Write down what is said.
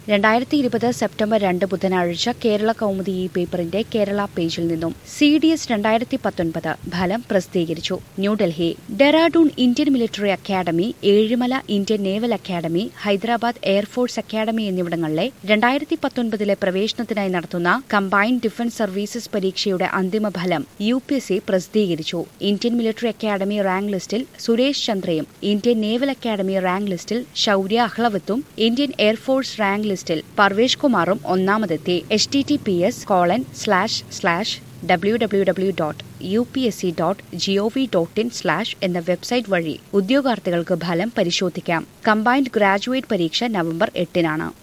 രണ്ടായിരത്തി ഇരുപത് സെപ്റ്റംബർ രണ്ട് ബുധനാഴ്ച കേരള കൗമുദി ഈ പേപ്പറിന്റെ കേരള പേജിൽ നിന്നും സി ഡി എസ് രണ്ടായിരത്തി പത്തൊൻപത് ഫലം പ്രസിദ്ധീകരിച്ചു New Delhi Dehradun Indian military academy Ezhimala Indian naval academy Hyderabad air force academy എന്നിവിടങ്ങളിലെ രണ്ടായിരത്തി പത്തൊൻപതിലെ പ്രവേശനത്തിനായി നടത്തുന്ന കമ്പൈൻഡ് ഡിഫൻസ് സർവീസസ് പരീക്ഷയുടെ അന്തിമ ഫലം യു പി എസ് സി പ്രസിദ്ധീകരിച്ചു ഇന്ത്യൻ മിലിറ്ററി അക്കാദമി റാങ്ക് ലിസ്റ്റിൽ സുരേഷ് ചന്ദ്രയും ഇന്ത്യൻ നേവൽ അക്കാദമി റാങ്ക് ലിസ്റ്റിൽ ശൌര്യ അഹ്ലവത്തും ഇന്ത്യൻ എയർഫോഴ്സ് റാങ്ക് ലിസ്റ്റിൽ പർവേഷ് കുമാറും ഒന്നാമതെത്തി H T T P S colon slash slash W W W dot U P S C dot G O V dot in slash എന്ന website വഴി ഉദ്യോഗാർത്ഥികൾക്ക് ഫലം പരിശോധിക്കാം കമ്പൈൻഡ് ഗ്രാജുവേറ്റ് പരീക്ഷ നവംബർ എട്ടിനാണ്